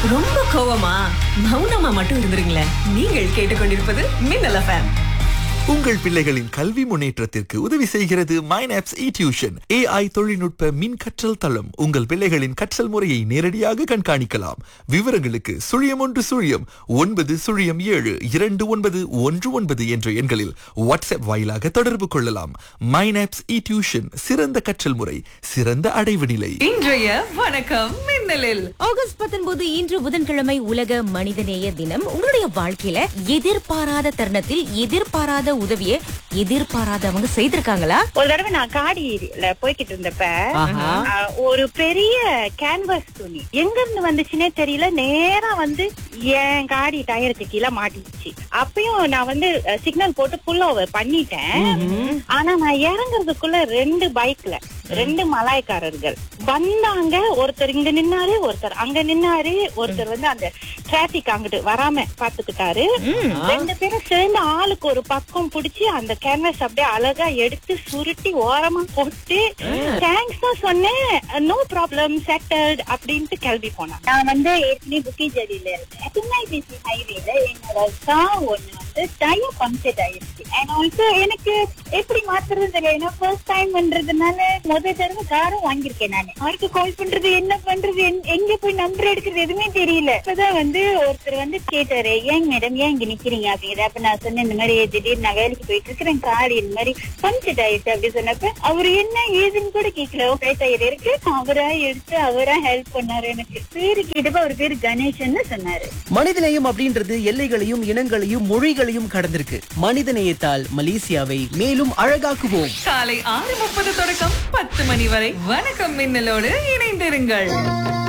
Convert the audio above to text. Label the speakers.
Speaker 1: ரொம்ப கோவமா மௌனமா மட்டும் இருந்துருங்களேன் நீங்கள் கேட்டுக்கொண்டிருப்பது மின்னல் எஃப்எம்
Speaker 2: உங்கள் பிள்ளைகளின் கல்வி முன்னேற்றத்திற்கு உதவி செய்கிறது மைனாப்ஸ் இ டியூஷன் ஏஐ தொழில்நுட்ப மின் கற்றல் தளம் உங்கள் பிள்ளைகளின் கற்றல் முறையை நேரடியாக கண்காணிக்கலாம் விவரங்களுக்கு சுழியம் ஒன்று சுழியம் ஒன்பது சுழியம் ஏழு இரண்டு ஒன்பது ஒன்று ஒன்பது என்ற எண்களில் வாட்ஸ்அப் வாயிலாக தொடர்பு கொள்ளலாம் மைனாப்ஸ் இ டியூஷன் சிறந்த கற்றல் முறை சிறந்த அடைவு நிலை
Speaker 1: இன்றைய வணக்கம் மின்னலில்
Speaker 3: ஆகஸ்ட் பத்தொன்பது இன்று புதன்கிழமை உலக மனிதநேய தினம் உங்களுடைய வாழ்க்கையில எதிர்பாராத தருணத்தில் எதிர்பாராத உதவியை எதிர்பாராதவங்க செய்திருக்காங்களா
Speaker 4: ஒரு தடவை நான் காடியில போய்கிட்டு இருந்தப்ப
Speaker 3: ஆஹா.
Speaker 4: ஆ, ஒரு பெரிய கேன்வாஸ் துணி எங்க இருந்து வந்துச்சுன்னே தெரியல நேரா வந்து என் காடி டயருக்கு கீழே மாட்டிடுச்சு அப்பயும் நான் வந்து சிக்னல் போட்டு புல் ஓவர் பண்ணிட்டேன் ஆனா நான் இறங்குறதுக்குள்ள ரெண்டு பைக்ல ரெண்டு மலாய்க்காரர்கள் வந்தாங்க ஒருத்தர் இங்க நின்னாரு ஒருத்தர் அங்க நின்னாரு ஒருத்தர் வந்து அந்த டிராபிக் அங்கிட்டு வராம பாத்துக்கிட்டாரு ரெண்டு பேரும் சேர்ந்து ஆளுக்கு ஒரு பக்கம் புடிச்சு அந்த கேன்வாஸ் அப்படியே அழகா எடுத்து சுருட்டி ஓரமா போட்டு தேங்க்ஸ் தான் சொன்னேன் நோ ப்ராப்ளம் செட்டல்ட் அப்படின்ட்டு கிளம்பி போனேன் நான் வந்து ஏற்கனவே புக்கி ஜடியில இருந்தேன் திருநெல்வேலி ஹைவேல என்னோட கார் ஒண்ணு வந்து டயர் பஞ்சர் ஆயிருச்சு அண்ட் ஆல்சோ எனக்கு எப்படி மாத்துறது தெரியும் ஏன்னா ஃபர்ஸ்ட் டைம்ன்றதுனால முதல் தடவை காரும் வாங்கியிருக்கேன் நான் அவருக்கு கால் பண்றது என்ன பண்றது எங்க- எங்க போய் நம்பர் எடுக்கிறது எதுவுமே தெரியல இப்பதான் வந்து ஒருத்தர் வந்து கேட்டாரு ஏன் மேடம் ஏன் இங்க நிக்கிறீங்க அப்படிங்கிற அப்ப நான் சொன்னேன் இந்த மாதிரி திடீர்னு நான் வேலைக்கு போயிட்டு இருக்கிறேன் கார் இந்த மாதிரி பஞ்சர் ஆயிடுச்சு அப்படி சொன்னப்ப அவர் என்ன ஏதுன்னு கூட கேட்கல ஓகே டயர் இருக்கு அவரா எடுத்து அவரா ஹெல்ப் பண்ணாரு எனக்கு பேரு கேட்டப்ப அவர் பேரு கணேசன் சொன்னாரு
Speaker 5: மனிதநேயம் அப்படின்றது எல்லைகளையும் இனங்களையும் மொழிகளையும் கடந்திருக்கு மனிதநேயத்தால் மலேசியாவை மேலும் அழகாக்குவோம்
Speaker 1: காலை ஆறு முப்பது தொடக்கம் பத்து மணி வரை வணக்கம் மின்னலோடு இணைந்திருங்கள்